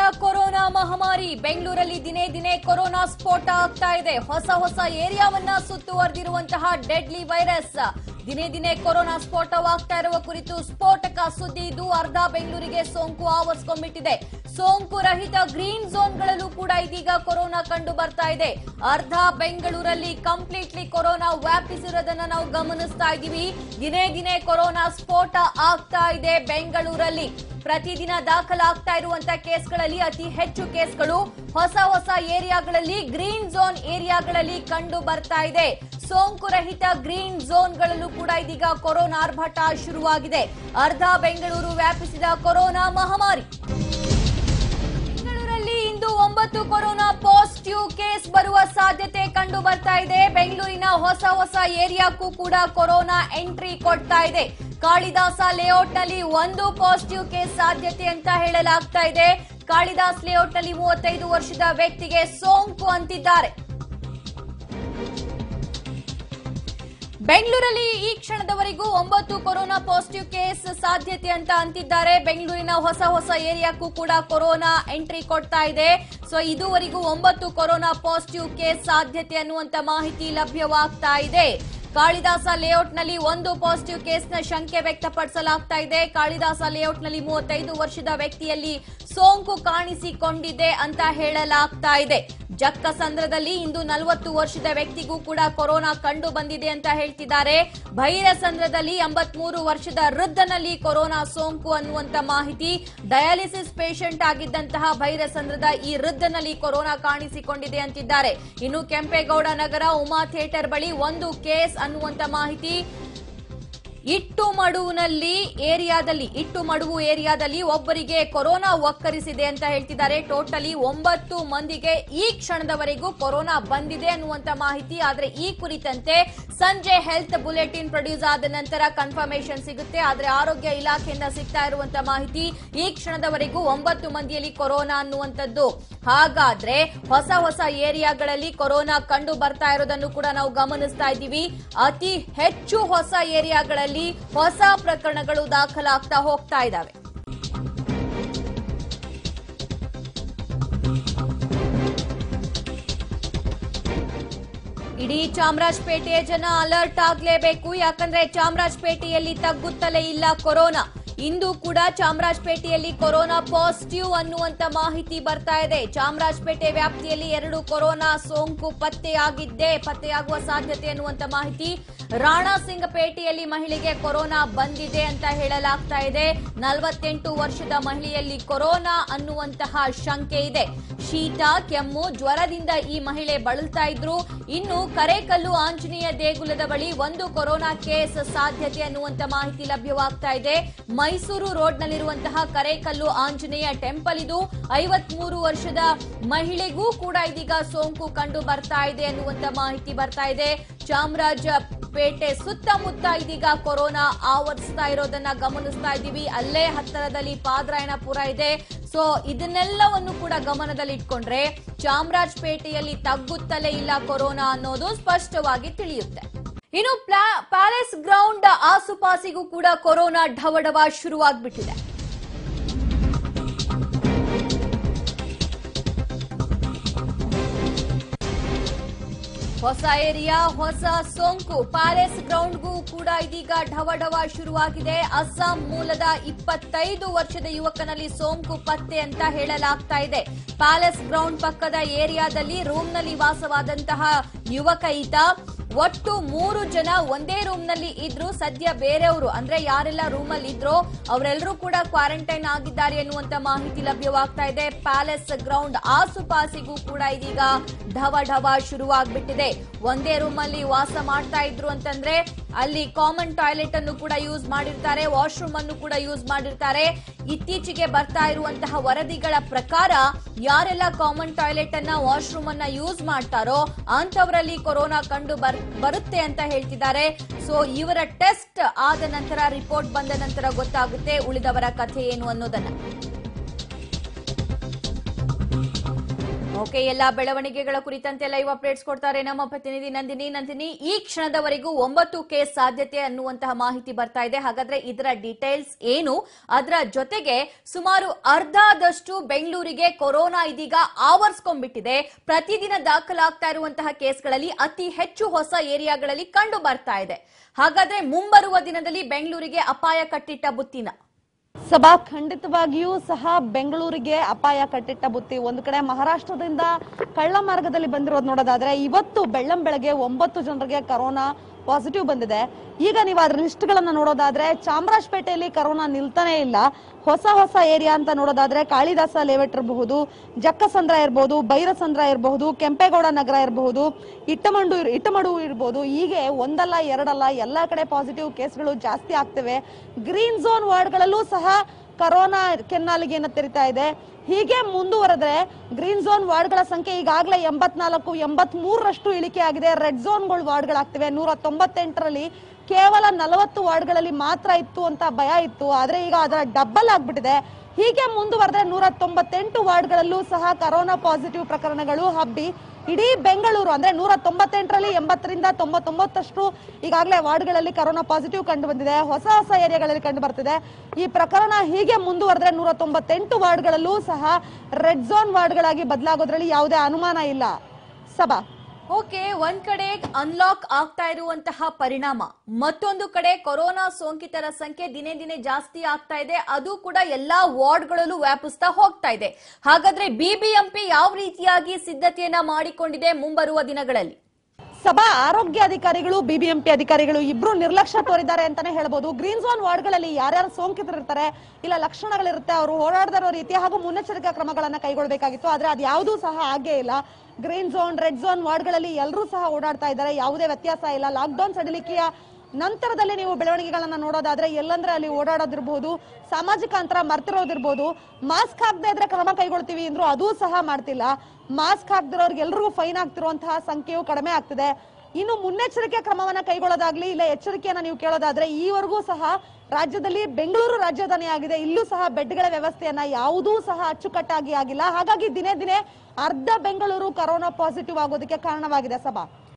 corona ಮಹಾಮಾರಿ ಬೆಂಗಳೂರಲ್ಲಿ ದಿನೇ ದಿನೇ ಕೊರೋನಾ ಸ್ಫೋಟ ಆಗ್ತಾ ಇದೆ ಹೊಸ ಹೊಸ ಏರಿಯಾವನ್ನ ಸುತ್ತುವರೆದಿರುವಂತಹ ಡೆಡ್ಲಿ ವೈರಸ್ ದಿನೇ ದಿನೇ ಕೊರೋನಾ ಸ್ಫೋಟವಾಗ್ತಾ ಇರುವ ಕುರಿತು ಸ್ಫೋಟಕ ಸುದ್ದಿ ಇದು ಅರ್ಧ ಬೆಂಗಳೂರಿಗೆ ಸೋಂಕು ಆವರಿಸಿಕೊಂಡ್ಬಿಟ್ಟಿದೆ ಸೋಂಕು ರಹಿತ ಗ್ರೀನ್ ಝೋನ್ಗಳಲ್ಲೂ ಕೂಡ ಇದೀಗ ಕೊರೋನಾ ಕಂಡು ಬರ್ತಾ ಇದೆ ಅರ್ಧ ಬೆಂಗಳೂರಲ್ಲಿ ಕಂಪ್ಲೀಟ್ಲಿ ಕೊರೋನಾ ವ್ಯಾಪಿಸಿರೋದನ್ನ ನಾವು ಗಮನಿಸ್ತಾ ಇದ್ದೀವಿ ದಿನೇ ದಿನೇ ಕೊರೋನಾ ಸ್ಫೋಟ ಆಗ್ತಾ ಇದೆ ಬೆಂಗಳೂರಲ್ಲಿ ಪ್ರತಿದಿನ ದಾಖಲಾಗ್ತಾ ಇರುವಂತ ಕೇಸ್ಗಳಲ್ಲಿ ಅತಿ ಹೆಚ್ಚು ಕೇಸ್ಗಳು ಹೊಸ ಹೊಸ ಏರಿಯಾಗಳಲ್ಲಿ ಗ್ರೀನ್ ಝೋನ್ ಏರಿಯಾಗಳಲ್ಲಿ ಕಂಡು ಬರ್ತಾ ಇದೆ ಸೋಂಕು ರಹಿತ ಗ್ರೀನ್ ಝೋನ್ಗಳಲ್ಲೂ ಕೂಡ ಇದೀಗ ಕೊರೋನಾ ಆರ್ಭಟ ಶುರುವಾಗಿದೆ ಅರ್ಧ ಬೆಂಗಳೂರು ವ್ಯಾಪಿಸಿದ ಕೊರೋನಾ ಮಹಾಮಾರಿ ಬೆಂಗಳೂರಲ್ಲಿ ಇಂದು ಒಂಬತ್ತು ಕೊರೋನಾ ಪಾಸಿಟಿವ್ ಕೇಸ್ ಬರುವ ಸಾಧ್ಯತೆ ಕಂಡು ಬರ್ತಾ ಇದೆ ಬೆಂಗಳೂರಿನ ಹೊಸ ಹೊಸ ಏರಿಯಾಕ್ಕೂ ಕೂಡ ಕೊರೋನಾ ಎಂಟ್ರಿ ಕೊಡ್ತಾ ಇದೆ ಕಾಳಿದಾಸ ಲೇಔಟ್ ನಲ್ಲಿ ಒಂದು ಪಾಸಿಟಿವ್ ಕೇಸ್ ಸಾಧ್ಯತೆ ಅಂತ ಹೇಳಲಾಗ್ತಾ ಇದೆ ಕಾಳಿದಾಸ್ ಲೇಔಟ್ ನಲ್ಲಿ ಮೂವತ್ತೈದು ವರ್ಷದ ವ್ಯಕ್ತಿಗೆ ಸೋಂಕು ಅಂತಿದ್ದಾರೆ ಬೆಂಗಳೂರಲ್ಲಿ ಈ ಕ್ಷಣದವರೆಗೂ ಒಂಬತ್ತು ಕೊರೋನಾ ಪಾಸಿಟಿವ್ ಕೇಸ್ ಸಾಧ್ಯತೆ ಅಂತ ಅಂತಿದ್ದಾರೆ ಬೆಂಗಳೂರಿನ ಹೊಸ ಹೊಸ ಏರಿಯಾಕ್ಕೂ ಕೂಡ ಕೊರೋನಾ ಎಂಟ್ರಿ ಕೊಡ್ತಾ ಇದೆ ಸೊ ಇದುವರೆಗೂ ಒಂಬತ್ತು ಕೊರೋನಾ ಪಾಸಿಟಿವ್ ಕೇಸ್ ಸಾಧ್ಯತೆ ಅನ್ನುವಂತ ಮಾಹಿತಿ ಲಭ್ಯವಾಗ್ತಾ ಇದೆ ಕಾಳಿದಾಸ ಲೇಔಟ್ ನಲ್ಲಿ ಒಂದು ಪಾಸಿಟಿವ್ ಕೇಸ್ನ ಶಂಕೆ ವ್ಯಕ್ತಪಡಿಸಲಾಗ್ತಾ ಇದೆ ಕಾಳಿದಾಸ ಲೇಔಟ್ ನಲ್ಲಿ ಮೂವತ್ತೈದು ವರ್ಷದ ವ್ಯಕ್ತಿಯಲ್ಲಿ ಸೋಂಕು ಕಾಣಿಸಿಕೊಂಡಿದೆ ಅಂತ ಹೇಳಲಾಗ್ತಾ ಇದೆ ಜಕ್ಕಸಂದ್ರದಲ್ಲಿ ಇಂದು ನಲವತ್ತು ವರ್ಷದ ವ್ಯಕ್ತಿಗೂ ಕೂಡ ಕೊರೋನಾ ಕಂಡು ಬಂದಿದೆ ಅಂತ ಹೇಳ್ತಿದ್ದಾರೆ ಭೈರಸಂದ್ರದಲ್ಲಿ ಎಂಬತ್ಮೂರು ವರ್ಷದ ವೃದ್ಧನಲ್ಲಿ ಕೊರೋನಾ ಸೋಂಕು ಅನ್ನುವಂತ ಮಾಹಿತಿ ಡಯಾಲಿಸಿಸ್ ಪೇಷಂಟ್ ಆಗಿದ್ದಂತಹ ಭೈರಸಂದ್ರದ ಈ ವೃದ್ಧನಲ್ಲಿ ಕೊರೋನಾ ಕಾಣಿಸಿಕೊಂಡಿದೆ ಅಂತಿದ್ದಾರೆ ಇನ್ನು ಕೆಂಪೇಗೌಡ ನಗರ ಉಮಾ ಥಿಯೇಟರ್ ಬಳಿ ಒಂದು ಕೇಸ್ ಅನ್ನುವಂತ ಮಾಹಿತಿ ಇಟ್ಟು ಮಡುವಿನಲ್ಲಿ ಏರಿಯಾದಲ್ಲಿ ಇಟ್ಟು ಮಡುವು ಏರಿಯಾದಲ್ಲಿ ಒಬ್ಬರಿಗೆ ಕೊರೋನಾ ಒಕ್ಕರಿಸಿದೆ ಅಂತ ಹೇಳ್ತಿದ್ದಾರೆ ಟೋಟಲಿ ಒಂಬತ್ತು ಮಂದಿಗೆ ಈ ಕ್ಷಣದವರೆಗೂ ಕೊರೋನಾ ಬಂದಿದೆ ಅನ್ನುವಂತ ಮಾಹಿತಿ ಆದ್ರೆ ಈ ಕುರಿತಂತೆ ಸಂಜೆ ಹೆಲ್ತ್ ಬುಲೆಟಿನ್ ಪ್ರೊಡ್ಯೂಸ್ ಆದ ನಂತರ ಕನ್ಫರ್ಮೇಶನ್ ಸಿಗುತ್ತೆ ಆದ್ರೆ ಆರೋಗ್ಯ ಇಲಾಖೆಯಿಂದ ಸಿಗ್ತಾ ಇರುವಂತ ಮಾಹಿತಿ ಈ ಕ್ಷಣದವರೆಗೂ ಒಂಬತ್ತು ಮಂದಿಯಲ್ಲಿ ಕೊರೋನಾ ಅನ್ನುವಂಥದ್ದು ಹಾಗಾದ್ರೆ ಹೊಸ ಹೊಸ ಏರಿಯಾಗಳಲ್ಲಿ ಕೊರೋನಾ ಕಂಡು ಬರ್ತಾ ಇರೋದನ್ನು ಕೂಡ ನಾವು ಗಮನಿಸ್ತಾ ಇದ್ದೀವಿ ಅತಿ ಹೆಚ್ಚು ಹೊಸ ಏರಿಯಾಗಳಲ್ಲಿ ಹೊಸ ಪ್ರಕರಣಗಳು ದಾಖಲಾಗ್ತಾ ಹೋಗ್ತಾ ಇದ್ದಾವೆ ಇಡೀ ಚಾಮರಾಜಪೇಟೆಯ ಜನ ಅಲರ್ಟ್ ಆಗ್ಲೇಬೇಕು ಯಾಕಂದ್ರೆ ಚಾಮರಾಜಪೇಟೆಯಲ್ಲಿ ತಗ್ಗುತ್ತಲೇ ಇಲ್ಲ ಕೊರೋನಾ ಇಂದು ಕೂಡ ಚಾಮರಾಜಪೇಟೆಯಲ್ಲಿ ಕೊರೋನಾ ಪಾಸಿಟಿವ್ ಅನ್ನುವಂತ ಮಾಹಿತಿ ಬರ್ತಾ ಇದೆ ಚಾಮರಾಜಪೇಟೆ ವ್ಯಾಪ್ತಿಯಲ್ಲಿ ಎರಡು ಕೊರೋನಾ ಸೋಂಕು ಪತ್ತೆಯಾಗಿದ್ದೆ ಪತ್ತೆಯಾಗುವ ಸಾಧ್ಯತೆ ಅನ್ನುವಂತ ಮಾಹಿತಿ ರಾಣಾಸಿಂಗಪೇಟೆಯಲ್ಲಿ ಮಹಿಳೆಗೆ ಕೊರೋನಾ ಬಂದಿದೆ ಅಂತ ಹೇಳಲಾಗ್ತಾ ಇದೆ ನಲವತ್ತೆಂಟು ವರ್ಷದ ಮಹಿಳೆಯಲ್ಲಿ ಕೊರೋನಾ ಅನ್ನುವಂತಹ ಶಂಕೆ ಇದೆ ಶೀತ ಕೆಮ್ಮು ಜ್ವರದಿಂದ ಈ ಮಹಿಳೆ ಬಳಲ್ತಾ ಇದ್ರು ಇನ್ನು ಕರೇಕಲ್ಲು ಆಂಜನೇಯ ದೇಗುಲದ ಬಳಿ ಒಂದು ಕೊರೋನಾ ಕೇಸ್ ಸಾಧ್ಯತೆ ಅನ್ನುವಂತ ಮಾಹಿತಿ ಲಭ್ಯವಾಗ್ತಾ ಇದೆ ಮೈಸೂರು ರೋಡ್ನಲ್ಲಿರುವಂತಹ ಕರೇಕಲ್ಲು ಆಂಜನೇಯ ಟೆಂಪಲ್ ಇದು ಐವತ್ಮೂರು ವರ್ಷದ ಮಹಿಳೆಗೂ ಕೂಡ ಇದೀಗ ಸೋಂಕು ಕಂಡು ಬರ್ತಾ ಇದೆ ಅನ್ನುವಂತ ಮಾಹಿತಿ ಬರ್ತಾ ಇದೆ ಚಾಮರಾಜಪೇಟೆ ಸುತ್ತಮುತ್ತ ಇದೀಗ ಕೊರೋನಾ ಆವರಿಸ್ತಾ ಇರೋದನ್ನ ಗಮನಿಸ್ತಾ ಇದ್ದೀವಿ ಅಲ್ಲೇ ಹತ್ತಿರದಲ್ಲಿ ಪಾದರಾಯಣಪುರ ಇದೆ ಸೊ ಇದನ್ನೆಲ್ಲವನ್ನು ಕೂಡ ಗಮನದಲ್ಲಿ ಇಟ್ಕೊಂಡ್ರೆ ಚಾಮರಾಜಪೇಟೆಯಲ್ಲಿ ತಗ್ಗುತ್ತಲೇ ಇಲ್ಲ ಕೊರೋನಾ ಅನ್ನೋದು ಸ್ಪಷ್ಟವಾಗಿ ತಿಳಿಯುತ್ತೆ ಇನ್ನು ಪ್ಲಾ- ಪ್ಯಾಲೇಸ್ ಗ್ರೌಂಡ್ ಆಸುಪಾಸಿಗೂ ಕೂಡ ಕೊರೋನಾ ಢವಢವ ಶುರುವಾಗ್ಬಿಟ್ಟಿದೆ ಹೊಸ ಏರಿಯಾ ಹೊಸ ಸೋಂಕು ಪ್ಯಾಲೇಸ್ ಗ್ರೌಂಡ್ಗೂ ಕೂಡ ಇದೀಗ ಢವಢವ ಶುರುವಾಗಿದೆ ಅಸ್ಸಾಂ ಮೂಲದ ಇಪ್ಪತ್ತೈದು ವರ್ಷದ ಯುವಕನಲ್ಲಿ ಸೋಂಕು ಪತ್ತೆ ಅಂತ ಹೇಳಲಾಗ್ತಾ ಇದೆ ಪ್ಯಾಲೇಸ್ ಗ್ರೌಂಡ್ ಪಕ್ಕದ ಏರಿಯಾದಲ್ಲಿ ರೂಮ್ನಲ್ಲಿ ವಾಸವಾದಂತಹ ಯುವಕ ಈತ ಒಟ್ಟು ಮೂರು ಜನ ಒಂದೇ ರೂಮ್ ನಲ್ಲಿ ಇದ್ರು ಸದ್ಯ ಬೇರೆಯವರು ಅಂದ್ರೆ ಯಾರೆಲ್ಲ ರೂಮ್ ಅಲ್ಲಿ ಇದ್ರೋ ಅವರೆಲ್ಲರೂ ಕೂಡ ಕ್ವಾರಂಟೈನ್ ಆಗಿದ್ದಾರೆ ಎನ್ನುವಂತ ಮಾಹಿತಿ ಲಭ್ಯವಾಗ್ತಾ ಇದೆ ಪ್ಯಾಲೇಸ್ ಗ್ರೌಂಡ್ ಆಸುಪಾಸಿಗೂ ಕೂಡ ಇದೀಗ ಢವ ಢವ ಶುರುವಾಗ್ಬಿಟ್ಟಿದೆ ಒಂದೇ ರೂಮ್ ಅಲ್ಲಿ ವಾಸ ಮಾಡ್ತಾ ಇದ್ರು ಅಂತಂದ್ರೆ ಅಲ್ಲಿ ಕಾಮನ್ ಟಾಯ್ಲೆಟ್ ಅನ್ನು ಕೂಡ ಯೂಸ್ ಮಾಡಿರ್ತಾರೆ ವಾಶ್ರೂಮ್ ಅನ್ನು ಕೂಡ ಯೂಸ್ ಮಾಡಿರ್ತಾರೆ ಇತ್ತೀಚೆಗೆ ಬರ್ತಾ ಇರುವಂತಹ ವರದಿಗಳ ಪ್ರಕಾರ ಯಾರೆಲ್ಲ ಕಾಮನ್ ಟಾಯ್ಲೆಟ್ ಅನ್ನ ವಾಶ್ರೂಮ್ ಅನ್ನ ಯೂಸ್ ಮಾಡ್ತಾರೋ ಅಂತವರಲ್ಲಿ ಕೊರೋನಾ ಕಂಡು ಬರ್ ಬರುತ್ತೆ ಅಂತ ಹೇಳ್ತಿದ್ದಾರೆ ಸೊ ಇವರ ಟೆಸ್ಟ್ ಆದ ನಂತರ ರಿಪೋರ್ಟ್ ಬಂದ ನಂತರ ಗೊತ್ತಾಗುತ್ತೆ ಉಳಿದವರ ಕಥೆ ಏನು ಅನ್ನೋದನ್ನ ಓಕೆ ಎಲ್ಲ ಬೆಳವಣಿಗೆಗಳ ಕುರಿತಂತೆ ಲೈವ್ ಅಪ್ಡೇಟ್ಸ್ ಕೊಡ್ತಾರೆ ನಮ್ಮ ಪ್ರತಿನಿಧಿ ನಂದಿನಿ ನಂದಿನಿ ಈ ಕ್ಷಣದವರೆಗೂ ಒಂಬತ್ತು ಕೇಸ್ ಸಾಧ್ಯತೆ ಅನ್ನುವಂತಹ ಮಾಹಿತಿ ಬರ್ತಾ ಇದೆ ಹಾಗಾದ್ರೆ ಇದರ ಡೀಟೇಲ್ಸ್ ಏನು ಅದರ ಜೊತೆಗೆ ಸುಮಾರು ಅರ್ಧದಷ್ಟು ಬೆಂಗಳೂರಿಗೆ ಕೊರೋನಾ ಇದೀಗ ಆವರಿಸ್ಕೊಂಡ್ಬಿಟ್ಟಿದೆ ಪ್ರತಿದಿನ ದಾಖಲಾಗ್ತಾ ಇರುವಂತಹ ಕೇಸ್ಗಳಲ್ಲಿ ಅತಿ ಹೆಚ್ಚು ಹೊಸ ಏರಿಯಾಗಳಲ್ಲಿ ಕಂಡು ಬರ್ತಾ ಇದೆ ಹಾಗಾದ್ರೆ ಮುಂಬರುವ ದಿನದಲ್ಲಿ ಬೆಂಗಳೂರಿಗೆ ಅಪಾಯ ಕಟ್ಟಿಟ್ಟ ಬುತ್ತಿನ ಸಭಾ ಖಂಡಿತವಾಗಿಯೂ ಸಹ ಬೆಂಗಳೂರಿಗೆ ಅಪಾಯ ಕಟ್ಟಿಟ್ಟ ಬುತ್ತಿ ಒಂದು ಕಡೆ ಮಹಾರಾಷ್ಟ್ರದಿಂದ ಕಳ್ಳ ಮಾರ್ಗದಲ್ಲಿ ಬಂದಿರೋದು ನೋಡೋದಾದ್ರೆ ಇವತ್ತು ಬೆಳ್ಳಂ ಬೆಳಗ್ಗೆ ಒಂಬತ್ತು ಜನರಿಗೆ ಕರೋನಾ ಪಾಸಿಟಿವ್ ಬಂದಿದೆ ಈಗ ನೀವು ಅದ್ರ ಲಿಸ್ಟ್ಗಳನ್ನ ನೋಡೋದಾದ್ರೆ ಚಾಮರಾಜಪೇಟೆಯಲ್ಲಿ ಕರೋನಾ ನಿಲ್ತಾನೆ ಇಲ್ಲ ಹೊಸ ಹೊಸ ಏರಿಯಾ ಅಂತ ನೋಡೋದಾದ್ರೆ ಕಾಳಿದಾಸ ಲೇಔಟ್ ಇರಬಹುದು ಜಕ್ಕಸಂದ್ರ ಇರಬಹುದು ಬೈರಸಂದ್ರ ಇರಬಹುದು ಕೆಂಪೇಗೌಡ ನಗರ ಇರಬಹುದು ಇಟ್ಟಮಂಡು ಇಟ್ಟಮಡು ಇರಬಹುದು ಹೀಗೆ ಒಂದಲ್ಲ ಎರಡಲ್ಲ ಎಲ್ಲಾ ಕಡೆ ಪಾಸಿಟಿವ್ ಕೇಸ್ಗಳು ಜಾಸ್ತಿ ಆಗ್ತಿವೆ ಗ್ರೀನ್ ಝೋನ್ ವಾರ್ಡ್ಗಳಲ್ಲೂ ಸಹ ಕರೋನಾ ಕೆನ್ನಾಲಿಗೆಯನ್ನು ತೆರಿತಾ ಇದೆ ಹೀಗೆ ಮುಂದುವರೆದ್ರೆ ಗ್ರೀನ್ ಝೋನ್ ವಾರ್ಡ್ಗಳ ಸಂಖ್ಯೆ ಈಗಾಗಲೇ ಎಂಬತ್ನಾಲ್ಕು ಎಂಬತ್ ಮೂರರಷ್ಟು ಇಳಿಕೆ ಆಗಿದೆ ರೆಡ್ ಝೋನ್ಗಳು ವಾರ್ಡ್ಗಳಾಗ್ತಿವೆ ನೂರ ತೊಂಬತ್ತೆಂಟರಲ್ಲಿ ಕೇವಲ ನಲವತ್ತು ವಾರ್ಡ್ಗಳಲ್ಲಿ ಮಾತ್ರ ಇತ್ತು ಅಂತ ಭಯ ಇತ್ತು ಆದ್ರೆ ಈಗ ಅದರ ಡಬ್ಬಲ್ ಆಗ್ಬಿಟ್ಟಿದೆ ಹೀಗೆ ಮುಂದುವರೆದ್ರೆ ನೂರ ತೊಂಬತ್ತೆಂಟು ವಾರ್ಡ್ಗಳಲ್ಲೂ ಸಹ ಕರೋನಾ ಪಾಸಿಟಿವ್ ಪ್ರಕರಣಗಳು ಹಬ್ಬಿ ಇಡೀ ಬೆಂಗಳೂರು ಅಂದ್ರೆ ನೂರ ತೊಂಬತ್ತೆಂಟರಲ್ಲಿ ಎಂಬತ್ತರಿಂದ ತೊಂಬತ್ತೊಂಬತ್ತಷ್ಟು ಈಗಾಗಲೇ ವಾರ್ಡ್ಗಳಲ್ಲಿ ಕರೋನಾ ಪಾಸಿಟಿವ್ ಕಂಡು ಬಂದಿದೆ ಹೊಸ ಹೊಸ ಏರಿಯಾಗಳಲ್ಲಿ ಕಂಡು ಬರ್ತಿದೆ ಈ ಪ್ರಕರಣ ಹೀಗೆ ಮುಂದುವರೆದ್ರೆ ನೂರ ತೊಂಬತ್ತೆಂಟು ವಾರ್ಡ್ಗಳಲ್ಲೂ ಸಹ ರೆಡ್ ಝೋನ್ ವಾರ್ಡ್ಗಳಾಗಿ ಬದಲಾಗೋದ್ರಲ್ಲಿ ಯಾವುದೇ ಅನುಮಾನ ಇಲ್ಲ ಸಭಾ ಓಕೆ ಒಂದ್ ಕಡೆ ಅನ್ಲಾಕ್ ಆಗ್ತಾ ಇರುವಂತಹ ಪರಿಣಾಮ ಮತ್ತೊಂದು ಕಡೆ ಕೊರೋನಾ ಸೋಂಕಿತರ ಸಂಖ್ಯೆ ದಿನೇ ದಿನೇ ಜಾಸ್ತಿ ಆಗ್ತಾ ಇದೆ ಅದು ಕೂಡ ಎಲ್ಲಾ ವಾರ್ಡ್ಗಳಲ್ಲೂ ವ್ಯಾಪಿಸ್ತಾ ಹೋಗ್ತಾ ಇದೆ ಹಾಗಾದ್ರೆ ಬಿಬಿಎಂಪಿ ಯಾವ ರೀತಿಯಾಗಿ ಸಿದ್ಧತೆಯನ್ನ ಮಾಡಿಕೊಂಡಿದೆ ಮುಂಬರುವ ದಿನಗಳಲ್ಲಿ ಸಭಾ ಆರೋಗ್ಯ ಅಧಿಕಾರಿಗಳು ಬಿಬಿಎಂಪಿ ಅಧಿಕಾರಿಗಳು ಇಬ್ರು ನಿರ್ಲಕ್ಷ್ಯ ತೋರಿದ್ದಾರೆ ಅಂತಾನೆ ಹೇಳ್ಬೋದು ಗ್ರೀನ್ ಝೋನ್ ವಾರ್ಡ್ಗಳಲ್ಲಿ ಯಾರ್ಯಾರು ಸೋಂಕಿತರಿರ್ತಾರೆ ಇಲ್ಲ ಲಕ್ಷಣಗಳಿರುತ್ತೆ ಅವರು ಓಡಾಡದಿರೋ ರೀತಿ ಹಾಗೂ ಮುನ್ನೆಚ್ಚರಿಕಾ ಕ್ರಮಗಳನ್ನ ಕೈಗೊಳ್ಳಬೇಕಾಗಿತ್ತು ಆದ್ರೆ ಅದು ಯಾವುದೂ ಸಹ ಆಗೇ ಇಲ್ಲ ಗ್ರೀನ್ ಝೋನ್ ರೆಡ್ ಝೋನ್ ವಾರ್ಡ್ಗಳಲ್ಲಿ ಎಲ್ಲರೂ ಸಹ ಓಡಾಡ್ತಾ ಇದ್ದಾರೆ ಯಾವುದೇ ವ್ಯತ್ಯಾಸ ಇಲ್ಲ ಲಾಕ್ಡೌನ್ ಸಡಿಲಿಕೆಯ ನಂತರದಲ್ಲಿ ನೀವು ಬೆಳವಣಿಗೆಗಳನ್ನ ನೋಡೋದಾದ್ರೆ ಎಲ್ಲಂದ್ರೆ ಅಲ್ಲಿ ಓಡಾಡೋದಿರ್ಬೋದು ಸಾಮಾಜಿಕ ಅಂತರ ಮರ್ತಿರೋದಿರ್ಬೋದು ಮಾಸ್ಕ್ ಹಾಕದೇ ಇದ್ರೆ ಕ್ರಮ ಕೈಗೊಳ್ತೀವಿ ಅಂದ್ರು ಅದೂ ಸಹ ಮಾಡ್ತಿಲ್ಲ ಮಾಸ್ಕ್ ಹಾಕ್ದಿರೋರ್ಗೆ ಎಲ್ರಿಗೂ ಫೈನ್ ಆಗ್ತಿರುವಂತಹ ಸಂಖ್ಯೆಯು ಕಡಿಮೆ ಆಗ್ತಿದೆ ಇನ್ನು ಮುನ್ನೆಚ್ಚರಿಕೆ ಕ್ರಮವನ್ನ ಕೈಗೊಳ್ಳೋದಾಗ್ಲಿ ಇಲ್ಲ ಎಚ್ಚರಿಕೆಯನ್ನ ನೀವು ಕೇಳೋದಾದ್ರೆ ಈವರೆಗೂ ಸಹ ರಾಜ್ಯದಲ್ಲಿ ಬೆಂಗಳೂರು ರಾಜಧಾನಿ ಆಗಿದೆ ಇಲ್ಲೂ ಸಹ ಬೆಡ್ಗಳ ವ್ಯವಸ್ಥೆಯನ್ನ ಯಾವುದೂ ಸಹ ಅಚ್ಚುಕಟ್ಟಾಗಿ ಆಗಿಲ್ಲ ಹಾಗಾಗಿ ದಿನೇ ದಿನೇ ಅರ್ಧ ಬೆಂಗಳೂರು ಕರೋನಾ ಪಾಸಿಟಿವ್ ಆಗೋದಕ್ಕೆ ಕಾರಣವಾಗಿದೆ ಸಭಾ